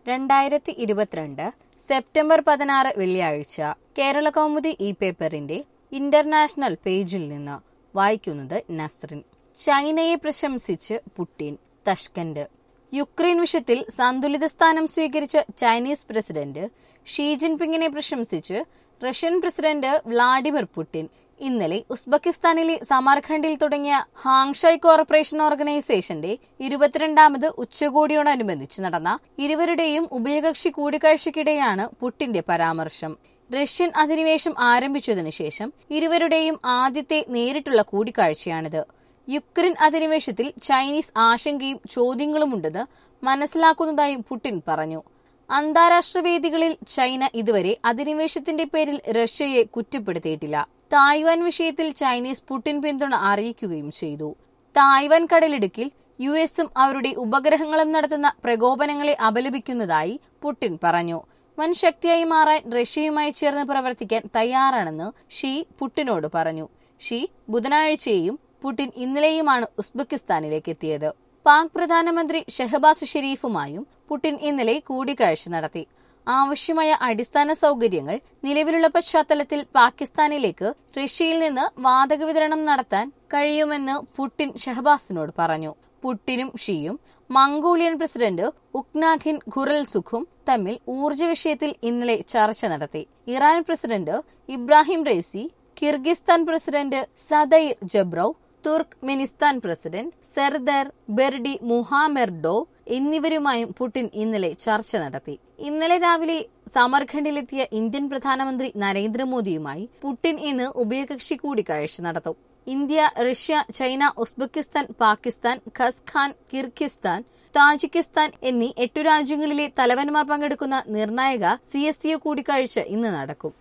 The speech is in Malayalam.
രണ്ടായിരത്തി ഇരുപത്തിരണ്ട് സെപ്റ്റംബർ പതിനാറ് വെള്ളിയാഴ്ച കേരള കൗമുദി ഇ പേപ്പറിന്റെ ഇന്റർനാഷണൽ പേജിൽ നിന്ന് വായിക്കുന്നത് നസ്രിൻ ചൈനയെ പ്രശംസിച്ച് പുടിൻ തഷ്കന്റ് യുക്രൈൻ വിഷയത്തിൽ സന്തുലിത സ്ഥാനം സ്വീകരിച്ച ചൈനീസ് പ്രസിഡന്റ് ഷീ ജിൻപിങ്ങിനെ പ്രശംസിച്ച് റഷ്യൻ പ്രസിഡന്റ് വ്ളാഡിമിർ പുടിൻ ഇന്നലെ ഉസ്ബെക്കിസ്ഥാനിലെ സമർഖണ്ഡിൽ തുടങ്ങിയ ഹാങ്ഷായ് കോർപ്പറേഷൻ ഓർഗനൈസേഷന്റെ ഇരുപത്തിരണ്ടാമത് ഉച്ചകോടിയോടനുബന്ധിച്ച് നടന്ന ഇരുവരുടെയും ഉഭയകക്ഷി കൂടിക്കാഴ്ചയ്ക്കിടെയാണ് പുട്ടിന്റെ പരാമർശം റഷ്യൻ അധിനിവേശം ആരംഭിച്ചതിനു ശേഷം ഇരുവരുടെയും ആദ്യത്തെ നേരിട്ടുള്ള കൂടിക്കാഴ്ചയാണിത് യുക്രൈൻ അധിനിവേശത്തിൽ ചൈനീസ് ആശങ്കയും ചോദ്യങ്ങളുമുണ്ടെന്ന് മനസ്സിലാക്കുന്നതായും പുടിൻ പറഞ്ഞു അന്താരാഷ്ട്ര വേദികളിൽ ചൈന ഇതുവരെ അധിനിവേശത്തിന്റെ പേരിൽ റഷ്യയെ കുറ്റപ്പെടുത്തിയിട്ടില്ല തായ്വാൻ വിഷയത്തിൽ ചൈനീസ് പുടിൻ പിന്തുണ അറിയിക്കുകയും ചെയ്തു തായ്വാൻ കടലിടുക്കിൽ യു എസും അവരുടെ ഉപഗ്രഹങ്ങളും നടത്തുന്ന പ്രകോപനങ്ങളെ അപലപിക്കുന്നതായി പുടിൻ പറഞ്ഞു വൻ ശക്തിയായി മാറാൻ റഷ്യയുമായി ചേർന്ന് പ്രവർത്തിക്കാൻ തയ്യാറാണെന്ന് ഷീ പുടിനോട് പറഞ്ഞു ഷീ ബുധനാഴ്ചയും പുടിൻ ഇന്നലെയുമാണ് ഉസ്ബെക്കിസ്ഥാനിലേക്ക് എത്തിയത് പാക് പ്രധാനമന്ത്രി ഷെഹബാസ് ഷെരീഫുമായും പുടിൻ ഇന്നലെ കൂടിക്കാഴ്ച നടത്തി ആവശ്യമായ അടിസ്ഥാന സൗകര്യങ്ങൾ നിലവിലുള്ള പശ്ചാത്തലത്തിൽ പാകിസ്ഥാനിലേക്ക് റഷ്യയിൽ നിന്ന് വാതക വിതരണം നടത്താൻ കഴിയുമെന്ന് പുടിൻ ഷെഹബാസിനോട് പറഞ്ഞു പുടിനും ഷിയും മംഗോളിയൻ പ്രസിഡന്റ് ഉക്നാഖിൻ ഖുറൽ സുഖും തമ്മിൽ ഊർജ്ജ വിഷയത്തിൽ ഇന്നലെ ചർച്ച നടത്തി Iran president Ebrahim Raisi Kyrgyzstan president Sadyr Japarov Turkmenistan president Serdar Berdimuhamedov എന്നിവരുമായും പുടിൻ ഇന്നലെ ചർച്ച നടത്തി ഇന്നലെ രാവിലെ സമർഖണ്ഡിലെത്തിയ ഇന്ത്യൻ പ്രധാനമന്ത്രി നരേന്ദ്രമോദിയുമായി പുടിൻ ഇന്ന് ഉഭയകക്ഷി കൂടിക്കാഴ്ച നടത്തും India Russia China Uzbekistan Pakistan Kazakhstan Kyrgyzstan Tajikistan എന്നീ എട്ടു രാജ്യങ്ങളിലെ തലവന്മാർ പങ്കെടുക്കുന്ന നിർണായക സി കൂടിക്കാഴ്ച ഇന്ന് നടക്കും